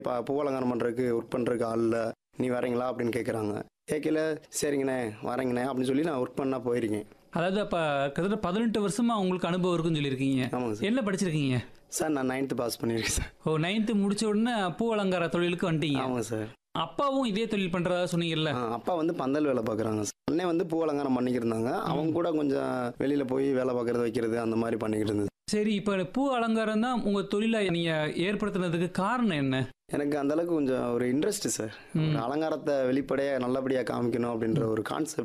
இப்போ பூ அலங்காரம் பண்ணுறதுக்கு ஒர்க் பண்ணுறதுக்கு ஆள் இல்லை நீ வரீங்களா அப்படின்னு கேட்குறாங்க கேட்கல சரிங்கண்ணே வரேங்கண்ணே அப்படின்னு சொல்லி நான் ஒர்க் பண்ணால் போயிருக்கேன் அதாவது அப்ப கிட்டத்தட்ட பதினெட்டு வருஷமா உங்களுக்கு அனுபவம் இருக்குன்னு சொல்லியிருக்கீங்க ஆமாங்க சார் என்ன படிச்சிருக்கீங்க சார் நான் நைன்த்து பாஸ் பண்ணியிருக்கேன் சார் ஓ நைன்த்து முடிச்ச உடனே பூ அலங்கார தொழிலுக்கு வந்துட்டீங்க ஆமாங்க சார் அப்பாவும் இதே தொழில் பண்றதா சொன்னீங்கல்ல ஆ, அப்பா வந்து பந்தல் வேலை பார்க்குறாங்க சார் அண்ணன் வந்து பூ அலங்காரம் பண்ணிக்கிட்டு இருந்தாங்க அவங்க கூட கொஞ்சம் வெளியில் போய் வேலை பார்க்குறது வைக்கிறது அந்த மாதிரி பண்ணிக்கிட்டு இருந்தது சரி இப்ப பூ அலங்காரம் தான் உங்க தொழிலை நீங்க ஏற்படுத்தினதுக்கு காரணம் என்ன எனக்கு அந்த அளவுக்கு கொஞ்சம் ஒரு இன்ட்ரெஸ்ட் சார் ம். ஒரு அலங்காரத்தை வெளிப்படையாக நல்லபடியாக காமிக்கணும் அப்படின்ற ஒரு கான்செப்ட்